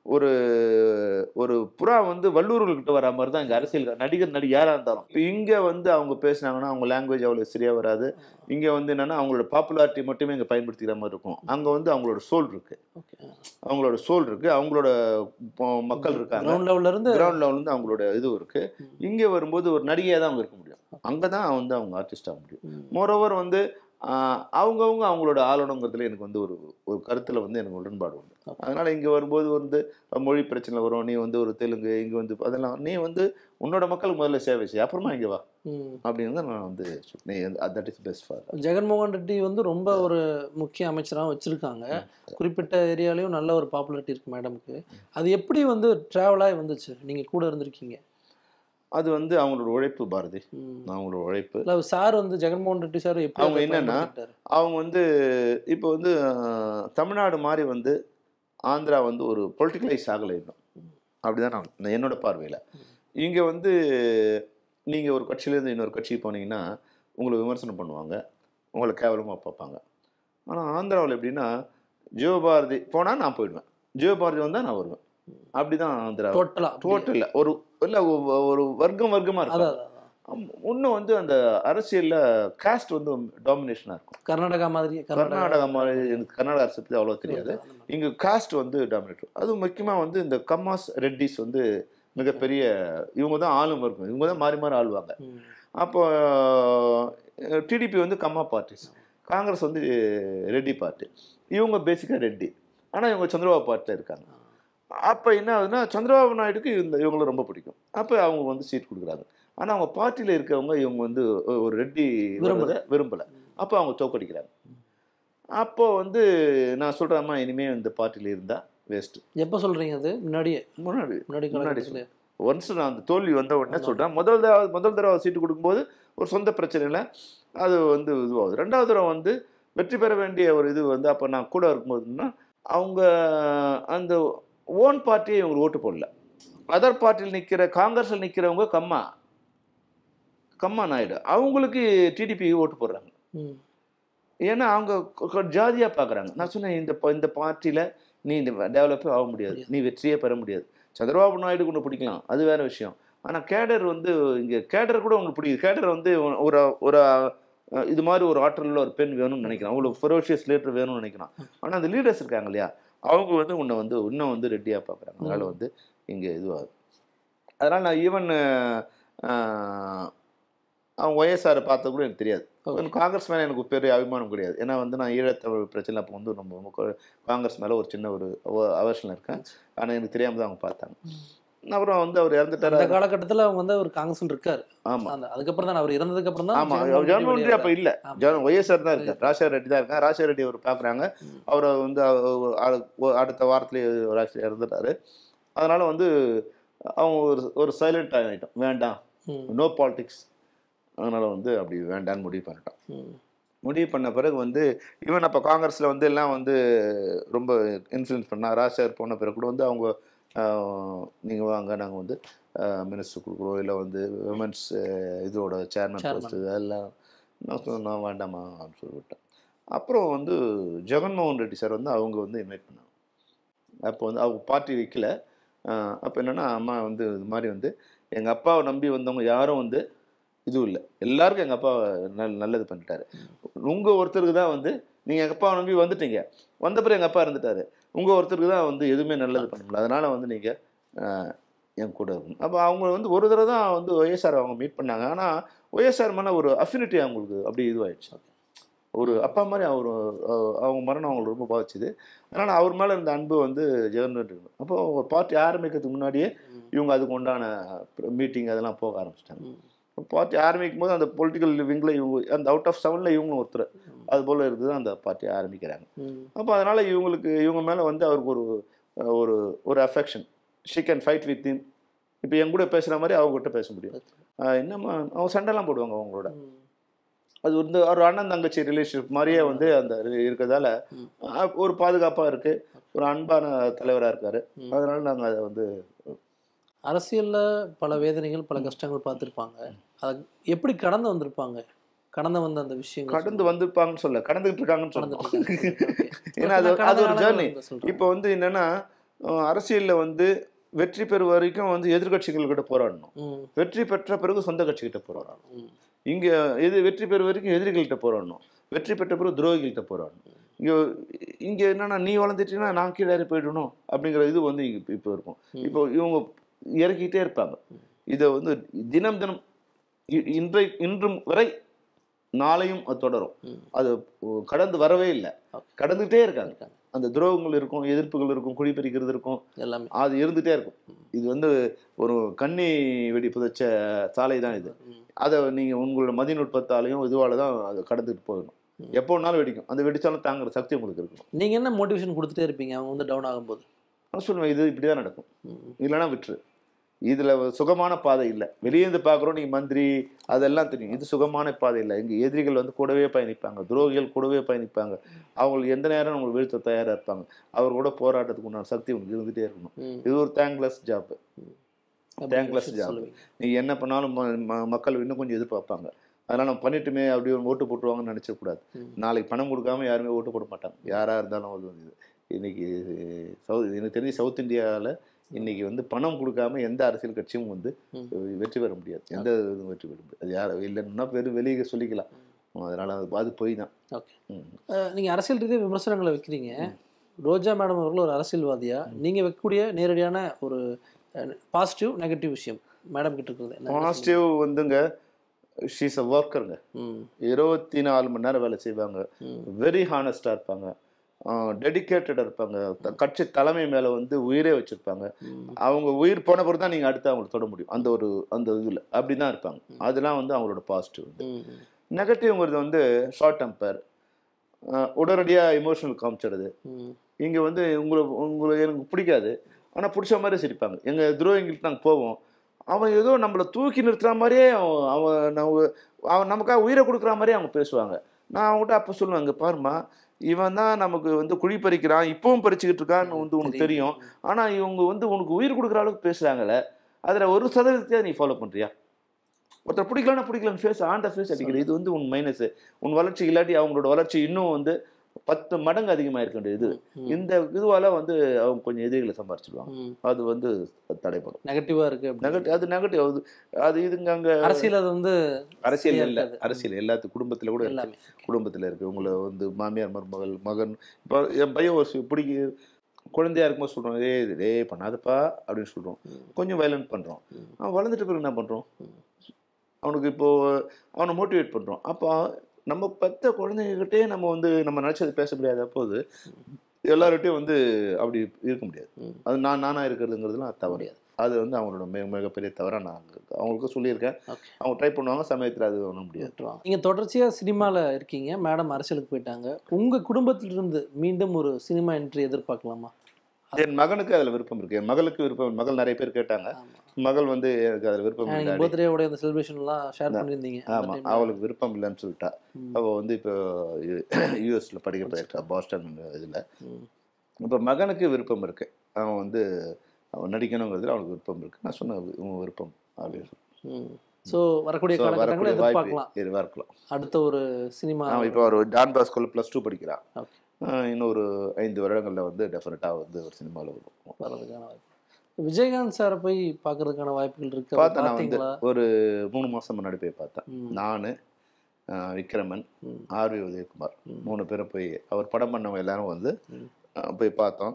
ஒரு ஒரு புறா வந்து வல்லூர்கள்கிட்ட வர மாதிரி தான் இங்கே அரசியல் நடிகர் நடிகை யாராக இருந்தாலும் இப்போ இங்கே வந்து அவங்க பேசுனாங்கன்னா அவங்க லாங்குவேஜ் அவ்வளோ சரியாக வராது இங்கே வந்து என்னன்னா அவங்களோட பாப்புலாரிட்டி மட்டுமே இங்கே பயன்படுத்திக்கிற மாதிரி இருக்கும் அங்கே வந்து அவங்களோட சோல் இருக்கு ஓகே அவங்களோட சோல் இருக்கு அவங்களோட பொ- மக்கள் இருக்காங்க கிரவுண்ட் லெவல்ல இருந்து கிரவுண்ட் லெவல் வந்து அவங்களோட இது இருக்கு ம். இங்கே வரும்போது ஒரு நடிகையாக தான் அவங்க இருக்க முடியும் அங்கே தான் வந்து அவங்க ஆர்டிஸ்ட் ஆக முடியும் ம். மோரோவர் வந்து ஆஹ், அவங்கவங்க அவங்களோட ஆளணுங்கிறதுல எனக்கு வந்து ஒரு ஒரு கருத்தில் வந்து எனக்கு உடன்பாடு உண்டு Okay. அதனால் இங்கே வரும்போது வந்து மொழி பிரச்சனை வரும் நீ வந்து ஒரு தெலுங்கு இங்கே வந்து அதெல்லாம் நீ வந்து உன்னோட மக்களுக்கு முதல்ல சேவை செய் அப்புறமா இங்கே வா ம். அப்படின்னு தான் நான் வந்து சொ- நீ that is best for Jaganmohan Reddy வந்து ரொம்ப ஒரு முக்கிய அமைச்சராக வச்சிருக்காங்க குறிப்பிட்ட ஏரியாலையும் நல்ல ஒரு பாப்புலாரிட்டி இருக்கு மேடம்க்கு அது எப்படி வந்து ட்ராவலாகி வந்துச்சு நீங்க கூட இருந்திருக்கீங்க அது வந்து அவங்களோட உழைப்பு பாரதி ம். அவங்களோட உழைப்பு இல்ல சார் வந்து ஜெகன்மோகன் ரெட்டி சார் எப்படி அவங்க அதை என்னன்னா, பயன்படுத்திக்கிட்டாரு? அவங்க வந்து இப்போ வந்து ஆஹ், தமிழ்நாடு மாதிரி வந்து ஆந்திரா வந்து ஒரு பொலிட்டிக்கலைஸ் ஆகலை இன்னும் அப்படிதான் நான் நான் என்னோட பார்வையில் இங்கே வந்து நீங்கள் ஒரு கட்சியிலேருந்து இன்னொரு கட்சிக்கு போனீங்கன்னா உங்களை விமர்சனம் பண்ணுவாங்க உங்களை கேவலமாக பார்ப்பாங்க ஆனால் ஆந்திராவில் எப்படின்னா ஜியோபாரதி போனால் நான் போயிடுவேன் ஜியோபாரதி வந்தால் நான் வருவேன் அப்படி தான் ஆந்திரா டோட்டலா டோட்டல் ஒரு இல்லை ஒரு வர்க்கம் வர்க்கமாக இருக்கும் அதான் அதான், அதான். இன்னும் வந்து அந்த அரசியலில் காஸ்ட் வந்து டாமினேஷனாக இருக்கும் கர்நாடகா மாதிரி கர்நாடகா மாதிரி எனக்கு கர்நாடகா அரசு பற்றி அவ்வளோ தெரியாது அந்த மாதிரி. இங்கே காஸ்ட் வந்து டாமினேட் அதுவும் முக்கியமாக வந்து இந்த கம்மாஸ் ரெட்டிஸ் வந்து மிகப்பெரிய இவங்க தான் ஆளும் இருக்கும் இவங்க தான் மாறி மாறி ஆளுவாங்க ம். அப்போ டிடிபி வந்து கம்மா பார்ட்டிஸ் காங்கிரஸ் வந்து ரெட்டி பார்ட்டி இவங்க பேசிக்காக ரெட்டி ஆனால் இவங்க சந்திரபாபு பார்ட்டியில் இருக்காங்க அப்போ என்ன ஆகுதுன்னா சந்திரபாபு நாயுடுக்கு இந்த இவங்களை ரொம்ப பிடிக்கும் அப்போ அவங்க வந்து சீட் கொடுக்குறாங்க ஆனால் அவங்க பார்ட்டியில் இருக்கவங்க இவங்க வந்து ஒரு ரெட்டி விரும்பல. விரும்பலை விரும்பலை அப்போ அவங்க தோக்கடிக்கிறாங்க அப்போ வந்து நான் சொல்கிறேம்மா இனிமேல் இந்த பார்ட்டியில் இருந்தால் வேஸ்ட்டு எப்ப சொல்றீங்க அது முன்னாடியே முன்னாடி முன்னாடி முன்னாடி காலகட்டத்திலே ஒன்ஸ் நான் அந்த தோல்வி வந்த உடனே சொல்கிறேன் முதல் தடவை முதல் தடவை சீட்டு கொடுக்கும்போது ஒரு சொந்த பிரச்சனையில் அது வந்து இதுவாகுது ரெண்டாவது தடவை வந்து வெற்றி பெற வேண்டிய ஒரு இது வந்து அப்போ நான் கூட இருக்கும்போதுன்னா அவங்க அந்த ஓன் பார்ட்டியை இவங்க ஓட்டு போடல அதர் பார்ட்டியில் நிற்கிற காங்கிரஸில் நிற்கிறவங்க கம்மா கம்மா நாயுடு அவங்களுக்கு டிடிபி ஓட்டு போடுறாங்க ம். ஏன்னா அவங்க ஜாதியாக பார்க்குறாங்க நான் சொன்னேன் இந்த ப- இந்த பார்ட்டியில் நீ இந்த டெவலப்பே ஆக முடியாது நீ வெற்றியே பெற முடியாது சந்திரபாபு நாயுடு கொண்டு பிடிக்கலாம் அது வேற விஷயம் ஆனால் கேடர் வந்து இங்கே கேடர் கூட உங்களுக்கு பிடிக்குது கேடர் வந்து ஒரு ஒரு அஹ், இது மாதிரி ஒரு ஆற்றல் ஒரு பெண் வேணும்னு நினைக்கிறான் அவ்வளோ ஃபெரோஷியஸ் லீடர் வேணும்னு நினைக்கிறான் ஆனால் அந்த லீடர்ஸ் இருக்காங்க இல்லையா அவங்க வந்து உன்னை வந்து இன்னும் வந்து ரெட்டியாக பார்க்குறாங்க அதனால் வந்து இங்கே இதுவாகுது அதனால் நான் ஈவன் அவங்க ஒய்எஸ்ஆர் பார்த்தது கூட எனக்கு தெரியாது Okay. எனக்கு காங்கிரஸ் மேலே எனக்கு பெரிய அபிமானம் கிடையாது ஏன்னா வந்து நான் ஈழத்தமிழ் பிரச்சனை அப்போ வந்து நம்ம ரொம்ப கொ- காங்கிரஸ் மேலே ஒரு சின்ன ஒரு அவர்ஷனில் இருக்கேன் ஆனால் எனக்கு தெரியாமல் தான் அவங்க பார்த்தாங்க அப்புறம் வந்து அவர் அந்த இறந்துட்டாரு காலகட்டத்துல அவங்க வந்து ஒரு காங்கிரஸ் இருக்காரு ஆமாம் அந்த அதுக்கப்புறம் தான் அவர் இறந்ததுக்கு அப்புறம் தான் ஆமாம் ஜெகன்மோகன் ரெட்டி ஜெகன்மோகன் ரெட்டி அப்போ வெளியேறாரு. இல்லை ஆமா. ஜெகன் ஒய்எஸ்ஆர் தான் இருக்கார் ராஜசேகர ரெட்டி தான் இருக்கார் ராஜசேகர ரெட்டி அவர் பார்க்குறாங்க ம். அவரை வந்து அவ- அ- ஒ- அடுத்த வாரத்திலே ராஜசேகர் இறந்துட்டாரு அதனால வந்து அவங்க ஒரு ஒரு சைலண்ட் ஆகிட்டோம் வேண்டாம் ம். நோ பாலிடிக்ஸ் அதனால வந்து அப்படி வேண்டான்னு முடிவு பண்ணிட்டோம் ம். முடிவு பண்ண பிறகு வந்து ஈவன் அப்போ காங்கிரஸில் வந்து எல்லாம் வந்து ரொம்ப இன்ஃப்ளூயன்ஸ் பண்ணா ராஜசேகர் போன பிறகு கூட வந்து அவங்க நீங்கள் வாங்க நாங்கள் வந்து மினிஸ்டர் கொடுக்குறோம் இல்லை வந்து விமன்ஸ் இதோட சேர்மன் Chairman. போஸ்ட் இதெல்லாம் நான் சொன்னேன் நான் வேண்டாமா அப்படின்னு சொல்லிவிட்டேன் அப்புறம் வந்து ஜெகன்மோகன் ரெட்டி சார் வந்து அவங்க வந்து இன்வைட் பண்ணாங்க அப்போ வந்து அவங்க பார்ட்டி வைக்கல அப்போ என்னென்னா அம்மா வந்து இது மாதிரி வந்து எங்கள் அப்பாவை நம்பி வந்தவங்க யாரும் வந்து இதுவும் இல்லை எல்லாருக்கும் எங்கள் அப்பா நல் நல்லது பண்ணிட்டாரு உங்கள் ஒருத்தருக்கு தான் வந்து நீங்கள் எங்கள் அப்பாவை நம்பி வந்துட்டீங்க வந்த பிறகு எங்கள் அப்பா இருந்துட்டாரு உங்கள் ஒருத்தருக்கு தான் வந்து எதுவுமே நல்லது பண்ண முடியல அதனால் வந்து நீங்கள் என் கூட இருக்கணும் அப்போ அவங்க வந்து ஒரு தடவை தான் வந்து ஒய்எஸ்ஆர் அவங்க மீட் பண்ணாங்க ஆனால் ஒய்எஸ்ஆர் மேலே ஒரு அஃபினிட்டி அவங்களுக்கு அப்படி இதுவாயிடுச்சு ஒரு அப்பா மாதிரி அவர் அஹ், அவங்க மரணம் அவங்களுக்கு ரொம்ப பாதிச்சுது அதனால் அவர் மேலே இருந்த அன்பு வந்து ஜெகன் ரெட்டி அப்போ ஒரு பார்ட்டி ஆரம்பிக்கிறதுக்கு முன்னாடியே ம். இவங்க அதுக்கு உண்டான மீட்டிங் அதெல்லாம் போக ஆரம்பிச்சிட்டாங்க ம். பார்ட்டி ஆரம்பிக்கும் போது அந்த பொலிட்டிக்கல் விங்கில் இவங்க அந்த அவுட் ஆஃப் செவனில் இவங்களும் ஒருத்தர் அது போல் இருக்குது அந்த பார்ட்டியை ஆரம்பிக்கிறாங்க ம். அப்போ அதனால் இவங்களுக்கு இவங்க மேலே வந்து அவருக்கு ஒரு அஹ், ஒரு ஒரு affection she can fight with him இப்போ என் கூட பேசுகிற மாதிரி அவங்ககிட்ட பேச முடியும் அஹ், என்னம்மா அவங்க சண்டைலாம் போடுவாங்க அவங்களோட ம். அது வந்து ஒரு அண்ணன் தங்கச்சி ரிலேஷன்ஷிப் மாதிரியே வந்து அந்த இது இருக்கிறதால ம். அஹ், ஒரு பாதுகாப்பாக இருக்குது ஒரு அன்பான தலைவராக இருக்கார் ம். அதனால நாங்கள் அதை வந்து அரசியல்ல பல வேதனைகள் பல கஷ்டங்கள் பார்த்துருப்பாங்க அதை எப்படி கடந்து வந்திருப்பாங்க கடந்து வந்த அந்த விஷயங்கள் கடந்து வந்திருப்பாங்கன்னு சொல்ல கடந்துகிட்டு இருக்காங்கன்னு கடந்துட்டு சொல்லணும் இருக்காங்க. Okay. ஏன்னா அது கடந்த அது ஒரு காலங்கள்ல ஜேர்னி வந்து சொல்றேன். இப்போ வந்து என்னன்னா அரசியலில் வந்து வெற்றி பெறும் வரைக்கும் வந்து எதிர்கட்சிகள்கிட்ட போராடணும் ம், வெற்றி பெற்ற பிறகு சொந்த கட்சிகிட்ட போராடணும் ம், இங்கே எது வெற்றி பெறும் வரைக்கும் எதிரிகள்கிட்ட போராடணும் வெற்றி பெற்ற பிறகு துரோகிகள்கிட்ட போராடணும் இங்கே இங்கே என்னன்னா நீ வளர்ந்துட்டீங்கன்னா நான் கீழே இறங்கி போயிடணும் அப்படிங்கிற இது வந்து இங்க இப்போ இருக்கும் ம். இப்போ இவங்க இறக்கிட்டே இருப்பாங்க இதை வந்து தினம் தினம் இ- இன்றை இன்றும் வரை நாளையும் அது தொடரும் ம். அது கடந்து வரவே இல்லை Okay. கடந்துகிட்டே இருக்காங்க இருக்காங்க. அந்த துரோகங்கள் இருக்கும் எதிர்ப்புகள் இருக்கும் குடிப்பறிக்கிறது இருக்கும் எல்லாமே அது இருந்துகிட்டே இருக்கும் இது வந்து ஒரு கன்னி வெடி புதைச்ச சாலை தான் இது ம், அதை நீங்கள் உங்களோட மதிநுட்பத்தாலையும் இதுவால தான் அதை கடந்துட்டு போகணும் ம். எப்போ வேணாலும் வெடிக்கும் அந்த வெடிச்சாலும் தாங்குற சக்தி உங்களுக்கு இருக்கணும் நீங்க என்ன மோட்டிவேஷன் கொடுத்துட்டே இருப்பீங்க அவங்க வந்து டவுன் ஆகும்போது நான் சொல்லுவேன் இது இப்படி தான் நடக்கும் ம், இல்லைன்னா விட்டுரு இதில் சுகமான பாதை இல்லை வெளியே இருந்து பார்க்குறோம் நீங்கள் மந்திரி அதெல்லாம் தெரியும் இது சுகமான பாதை இல்லை எங்கள் எதிரிகள் வந்து கூடவே பயணிப்பாங்க துரோகிகள் கூடவே பயணிப்பாங்க அவங்களுக்கு எந்த நேரம் உங்களுக்கு வீழ்த்த தயாராக இருப்பாங்க அவர் கூட போராட்டத்துக்கு உண்டான சக்தி உங்களுக்கு இருந்துகிட்டே இருக்கணும் ம். இது ஒரு தேங்க்லெஸ் ஜாப் அப்படி Thankless விஷயத்தை job. சொல்லுவீங்க. நீங்கள் என்ன பண்ணாலும் ம- ம- மக்கள் இன்னும் கொஞ்சம் எதிர்பார்ப்பாங்க அதனால் நம்ம பண்ணிட்டுமே அப்படி ஒரு ஓட்டு போட்டுருவாங்கன்னு நினச்சக்கூடாது ம். நாளைக்கு பணம் கொடுக்காம யாருமே ஓட்டு போட மாட்டாங்க யாராக இருந்தாலும் அது வந்து இது இன்னைக்கு சவுத் எனக்கு தெரிஞ்சு சவுத் இந்தியாவில் இன்னைக்கு வந்து பணம் கொடுக்காம எந்த அரசியல் கட்சியும் வந்து ம். வெற்றி பெற முடியாது எந்த இதுவும் வெற்றி பெற முடியாது அது யார் இல்லைன்னா வெறும் வெளியே சொல்லிக்கலாம் அதனால் அது அது போய் தான் Okay. ம். அஹ், நீங்க அரசியல் ரீதியாக விமர்சனங்களை வைக்கிறீங்க ரோஜா மேடம் அவர்கள் ஒரு அரசியல்வாதியா நீங்க வைக்கக்கூடிய நேரடியான ஒரு பாசிட்டிவ் நெகட்டிவ் விஷயம் மேடம் கிட்ட இருக்கிறது என்ன பாசிட்டிவ் வந்துங்க ஷீஸ் அ ஒர்க்கருங்க ம், இருபத்தி நாலு மணி நேரம் வேலை செய்வாங்க ம், வெரி ஹானஸ்டாக இருப்பாங்க டெடிக்கேட்டடாக இருப்பாங்க த- கட்சி தலைமை மேலே வந்து உயிரே வச்சுருப்பாங்க ம், அவங்க உயிர் போன பிறகு தான் நீங்கள் அடுத்து அவங்களை தொட முடியும் அந்த ஒரு அந்த இதில் அப்படி தான் இருப்பாங்க அதெல்லாம் வந்து அவங்களோட பாசிட்டிவ் ம், ம், நெகட்டிவ்ங்கிறது வந்து ஷார்ட் டெம்பர் உடனடியாக இமோஷனல் காமிச்சிடுது ம், இங்கே வந்து உங்களை உங்களை எனக்கு பிடிக்காது ஆனால் பிடிச்ச மாதிரி சிரிப்பாங்க எங்கள் துரோகிங்கள்ட்ட நாங்கள் போவோம் அவன் ஏதோ நம்மளை தூக்கி நிறுத்துற மாதிரியே அவன் அவன் நம்ம அவன் நமக்காக உயிரை கொடுக்குற மாதிரியே அவங்க பேசுவாங்க நான் அவங்ககிட்ட அப்போ சொல்லுவேன் இங்க பாரும்மா இவன் தான் நமக்கு வந்து குழி பறிக்கிறான் இப்பவும் பறிச்சுக்கிட்டு இருக்கான்னு வந்து உனக்கு தெரியும் ஆனால் இவங்க வந்து உனக்கு உயிர் கொடுக்குற அளவுக்கு பேசுகிறாங்களே அதில் ஒரு சதவீதத்தையே நீ ஃபாலோ பண்ணுறியா ஒருத்தர் பிடிக்கலன்னா பிடிக்கலன்னு ஃபேஸ் ஆண்ட ஃபேஸ் அடிக்கிற இது வந்து உன் மைனஸ் உன் வளர்ச்சி இல்லாட்டி அவங்களோட வளர்ச்சி இன்னும் வந்து பத்து மடங்கு அதிகமாக இருக்க வேண்டியது ம். இந்த இதுவால வந்து அவங்க கொஞ்சம் எதிரிகளை சம்பாரிச்சிடுவாங்க ம். அது வந்து தடைப்படும் நெகட்டிவா இருக்கு அப்படி. நெகட்டிவ் அது நெகட்டிவ் அது அது இதுங்க அங்கே அரசியல் அது வந்து அரசியல் இல்லை இருக்காது. அரசியல் எல்லாத்து குடும்பத்தில் கூட இருக்கு எல்லாமே குடும்பத்தில் இருக்கு உங்களை வந்து மாமியார் மருமகள் மகன் இப்போ என் பையன் ஒரு சி- பிடிக்க குழந்தையா இருக்கும்போது சொல்கிறோம் ஏ இது டேய் பண்ணாதப்பா அப்படின்னு சொல்கிறோம் ம். கொஞ்சம் வயலண்ட் பண்ணுறோம் ம். அவன் வளர்ந்துட்ட பிறகு என்ன பண்ணுறோம் ம். அவனுக்கு இப்போ அவனை மோட்டிவேட் பண்ணுறோம் அப்போ நம்ம பெத்த குழந்தைங்ககிட்டே நம்ம வந்து நம்ம நினச்சது பேச முடியாத போது எல்லார்கிட்டையும் வந்து அப்படி இருக்க முடியாது ம். அது நான் நானாக இருக்கிறதுங்கிறதுலாம் தவறு முடியாது. அது வந்து அவங்களோட மிக மிகப்பெரிய தவறாக நான் அவங்களுக்கு சொல்லியிருக்கேன் Okay. அவங்க ட்ரை பண்ணுவாங்க சமயத்தில் அது ஒன்றும் முடியாது விட்டுருவாங்க. நீங்க தொடர்ச்சியா சினிமால இருக்கீங்க மேடம் அரசியலுக்கு போயிட்டாங்க உங்க குடும்பத்திலிருந்து மீண்டும் ஒரு சினிமா என்ட்ரி எதிர்பார்க்கலாமா என் மகனுக்கு அதில் விருப்பம் இருக்கு என் மகளுக்கு விருப்பம் மகள் நிறைய பேர் கேட்டாங்க ஆமா மகள் வந்து எனக்கு அதில் விருப்பம் நீங்க இல்லை பர்த்டே உடைய அந்த செலிப்ரேஷன் எல்லாம் ஷேர் பண்ணிருந்தீங்க அந்த ஆமாம் time ல. அவளுக்கு விருப்பம் இல்லைன்னு சொல்லிட்டா ம். அவள் வந்து இப்போ யூஎஸில் படிக்க போயிருக்கா பாஸ்டன் இதில் ம். இப்போ மகனுக்கு விருப்பம் இருக்கு அவன் வந்து அவன் நடிக்கணுங்கிறதுல அவனுக்கு விருப்பம் இருக்கு நான் சொன்ன உன் விருப்பம் அப்படின்னு சொல்லி. ம். சோ வரக்கூடிய So, காலகட்டங்களை வரக்கூடிய எதிர்பார்க்கலாம் வாய்ப்பு எதிர்பார்க்கலாம் அடுத்த ஒரு சினிமா அவன் இப்போ ஒரு டான் பாஸ்கோல ப்ளஸ் டூ படிக்கிறான் Okay. ஆஹ் இன்னொரு ஐந்து வருடங்களில் வந்து டெஃபினட்டாக வந்து ஒரு சினிமாவில் வரும் வர்றதுக்கான வாய்ப்பு விஜயகாந்த் சாரை போய் பார்க்கறதுக்கான வாய்ப்புகள் இருக்கு பார்த்தேன் நான் வந்து பார்த்தீங்களா ஒரு மூணு மாதம் முன்னாடி போய் பார்த்தேன் ம். நான் விக்ரமன் ம். ஆர்வி உதயகுமார் ம். மூணு பேரும் போய் அவர் படம் பண்ணவங்க எல்லாரும் வந்து ம். ஆஹ் போய் பார்த்தோம்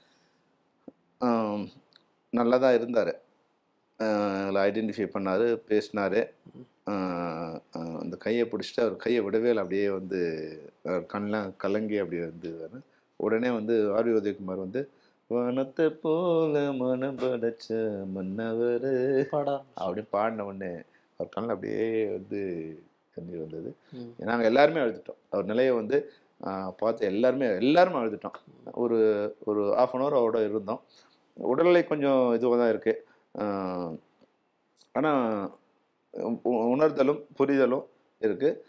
ஆம், நல்லா தான் இருந்தார் ஐடென்டிஃபை பண்ணார் பேசினார் அந்த கையை பிடிச்சிட்டு அவர் கையை விடவே இல்லை அப்படியே வந்து அவர் கண்ணெலாம் கலங்கி அப்படியே வந்து உடனே வந்து ஆர்வி உதயகுமார் வந்து வனத்தை போல மனம் படைச்ச மன்னவர் பாடா அப்படி பாடின உடனே அவர் கண்ணில் அப்படியே வந்து கண்ணீர் வந்தது ம். நாங்கள் எல்லாருமே அழுதுட்டோம் அவர் நிலையை வந்து ஆஹ், பார்த்து எல்லாருமே எல்லாருமே அழுதுட்டோம் ஒரு ஒரு ஆஃப் அன் ஹவர் அவரோட இருந்தோம் உடல்நிலை கொஞ்சம் இதுவாக தான் இருக்குது ஆனால் உணர்தலும் புரிதலும் இருக்குது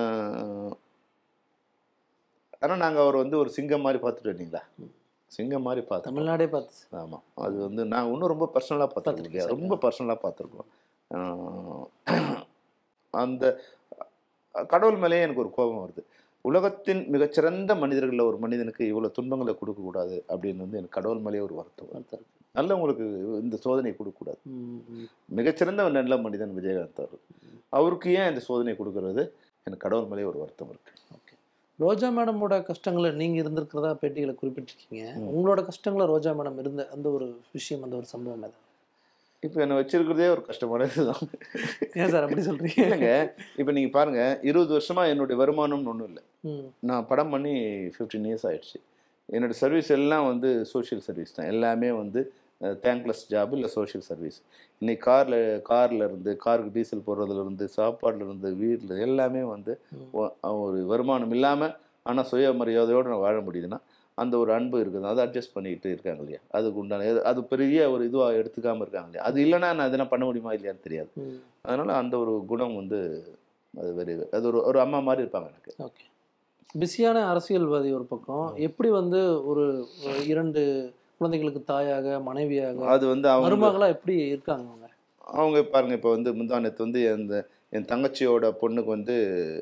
ஆனால் நாங்கள் அவர் வந்து ஒரு சிங்கம் மாதிரி பார்த்துட்டு வந்தீங்களா சிங்கம் மாதிரி பார்த்தோம் தமிழ்நாடே பார்த்து ஆமாம் அது வந்து நாங்கள் இன்னும் ரொம்ப பர்சனலாக பார்த்துருக்கோம் பார்த்திருக்கீங்க, இல்லையா? ரொம்ப பர்சனலாக பார்த்துருக்கோம் ஆஹ் அந்த கடவுள் மேலேயே எனக்கு ஒரு கோபம் வருது உலகத்தின் மிகச்சிறந்த மனிதர்களில் ஒரு மனிதனுக்கு இவ்வளோ துன்பங்களை கொடுக்கக்கூடாது அப்படின்னு வந்து எனக்கு கடவுள் மேலேயே ஒரு வருத்தம் ஒருத்தர். நல்லவங்களுக்கு இந்த சோதனை கொடுக்கக்கூடாது ம், ம். மிகச்சிறந்த ஒரு நல்ல மனிதன் விஜயகாந்த் அவர் அவருக்கு ஏன் இந்த சோதனை கொடுக்கறது எனக்கு கடவுள் மேலேயே ஒரு வருத்தம் இருக்கு ஓகே ரோஜா மேடமோட கஷ்டங்களை நீங்க இருந்திருக்கிறதா பேட்டிகளை குறிப்பிட்டிருக்கீங்க உங்களோட கஷ்டங்களை ரோஜா மேடம் இருந்த அந்த ஒரு விஷயம் அந்த ஒரு சம்பவம் ஏதாவது இப்போ என்னை வச்சிருக்கிறதே ஒரு கஷ்டமானது தான் ஏன் சார் அப்படி சொல்றீங்க இல்லைங்க இப்போ நீங்கள் பாருங்க இருபது வருஷமா என்னுடைய வருமானம்னு ஒன்றும் இல்லை ம், நான் படம் பண்ணி ஃபிஃப்டீன் இயர்ஸ் ஆயிடுச்சு என்னோட சர்வீஸ் எல்லாம் வந்து சோஷியல் சர்வீஸ் தான் எல்லாமே வந்து தேங்க்லெஸ் ஜாப் இல்லை சோஷியல் சர்வீஸ் இன்னைக்கு காரில் காரில் இருந்து காருக்கு டீசல் போடுறதுல இருந்து சாப்பாடுல இருந்து வீட்டில் எல்லாமே வந்து ம். ஒ- ஒரு வருமானம் இல்லாமல் ஆனால் சுயமரியாதையோடு நான் வாழ முடியுதுன்னா அந்த ஒரு அன்பு இருக்குது அதை அட்ஜஸ்ட் பண்ணிக்கிட்டு இருக்காங்க இல்லையா அதுக்கு உண்டான எது- அது பெரிய ஒரு இதுவாக எடுத்துக்காமல் இருக்காங்க இல்லையா அது இல்லைன்னா நான் எதனா பண்ண முடியுமா இல்லையான்னு தெரியாது ம். அதனால் அந்த ஒரு குணம் வந்து அது வெரி அது ஒரு ஒரு அம்மா மாதிரி இருப்பாங்க எனக்கு ஓகே பிஸியான அரசியல்வாதி ஒரு பக்கம் எப்படி வந்து ஒரு ஒரு இரண்டு குழந்தைகளுக்கு தாயாக மனைவியாக அது வந்து அவங்க மருமகளா எப்படி இருக்காங்க அவங்க அவங்க பாருங்க இப்போ வந்து முந்தானத்து வந்து அந்த என் தங்கச்சியோட பொண்ணுக்கு வந்து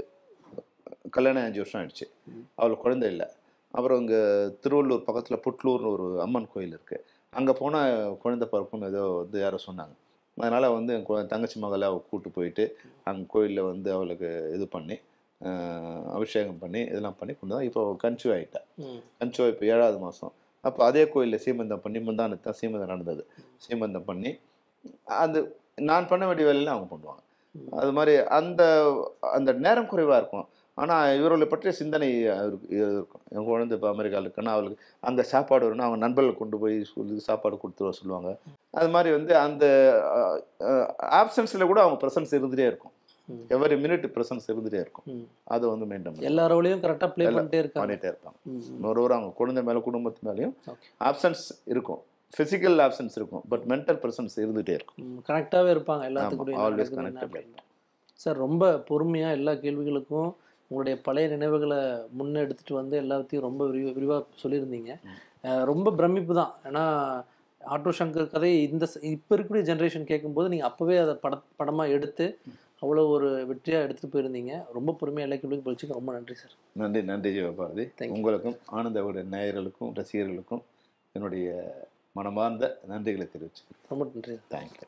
கல்யாணம் அஞ்சு வருஷம் ஆயிடுச்சு அவளுக்கு குழந்தை இல்லை அப்புறம் இங்கே திருவள்ளூர் பக்கத்தில் புட்லூர்னு ஒரு அம்மன் கோயில் இருக்குது அங்கே போனால் குழந்தை பிறக்கும்னு ஏதோ வந்து யாரோ சொன்னாங்க அதனால் வந்து என் கு- தங்கச்சி மகளை அவள் கூட்டு போயிட்டு அங்கே கோயிலில் வந்து அவளுக்கு இது பண்ணி ஆஹ், அபிஷேகம் பண்ணி இதெல்லாம் பண்ணி கொண்டு தான் இப்போ கன்சியூவ் ஆகிட்டா ம், கன்சியூவ் இப்போ ஏழாவது மாதம் அப்போ அதே கோயிலில் சீமந்தம் பண்ணி முந்தானத்து தான் சீமந்தம் நடந்தது சீமந்தம் பண்ணி அது நான் பண்ண வேண்டிய வேலையெல்லாம் அவங்க பண்ணுவாங்க ம். அது மாதிரி அந்த அந்த நேரம் குறைவாக இருக்கும் ஆனால் இவர்களை பற்றிய சிந்தனை அவருக்கு இருக்கும் என் குழந்தை இப்போ அமெரிக்காவில் இருக்குன்னா அவளுக்கு அங்கே சாப்பாடு வரும்னா அவங்க நண்பர்கள் கொண்டு போய் சொல்லி சாப்பாடு கொடுத்து வர சொல்லுவாங்க அது மாதிரி வந்து அந்த ஆப்சன்ஸில் கூட அவங்க ப்ரெசன்ஸ் இருந்துகிட்டே இருக்கும் ம். எவரி மினிட் ப்ரெசன்ஸ் இருந்துகிட்டே இருக்கும் ம். அதை வந்து மெயின்டைன் பண்ணி எல்லா ரோலையும் கரெக்டாக ப்ளே எல்லா- பண்ணிட்டே இருக்காங்க பண்ணிகிட்டே இருப்பாங்க ம், ம். மொரோவர் அவங்க குழந்தை மேலே குடும்பத்து மேலேயும் Okay. ஆப்சன்ஸ் இருக்கும் ஃபிசிக்கல் ஆப்சன்ஸ் இருக்கும் பட் மென்டல் ப்ரெசன்ஸ் இருந்துகிட்டே இருக்கும் கனெக்டாகவே இருப்பாங்க எல்லாத்துக்கூடயும் ஆமா, என்ன always நடக்குது என்ன connected. அப்படின்னு. சார் ரொம்ப பொறுமையாக எல்லா கேள்விகளுக்கும் உங்களுடைய பழைய நினைவுகளை முன்னே எடுத்துட்டு வந்து எல்லாத்தையும் ரொம்ப விரிவா விரிவாக சொல்லியிருந்தீங்க அஹ் ரொம்ப பிரமிப்பு தான் ஏன்னா ஆட்டோ சங்கர் கதை இந்த இப்போ இருக்கக்கூடிய ஜென்ரேஷன் கேட்கும்போது நீங்கள் அப்போவே அதை பட படமாக எடுத்து அவ்வளோ ஒரு வெற்றியாக எடுத்துகிட்டு போயிருந்தீங்க ரொம்ப பொறுமையாக எல்லா கேள்விக்கும் படிச்சுக்க ரொம்ப நன்றி சார் நன்றி நன்றி ஜீவபாரதி Thank you. உங்களுக்கும் ஆனந்தவுடைய நேயர்களுக்கும் ரசிகர்களுக்கும் என்னுடைய மனமார்ந்த நன்றிகளை தெரிவிச்சுக்கிறேன் ரொம்ப நன்றி தேங்க்யூ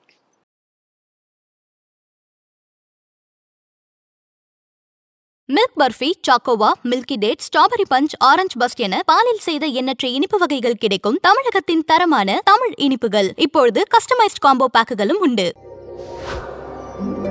மில்க் பர்ஃபி சாக்கோவா milky date strawberry punch orange burst என பாலில் செய்த எண்ணற்ற இனிப்பு வகைகள் கிடைக்கும் தமிழகத்தின் தரமான தமிழ் இனிப்புகள் இப்பொழுது கஸ்டமைஸ்ட் காம்போ பேக்குகளும் உண்டு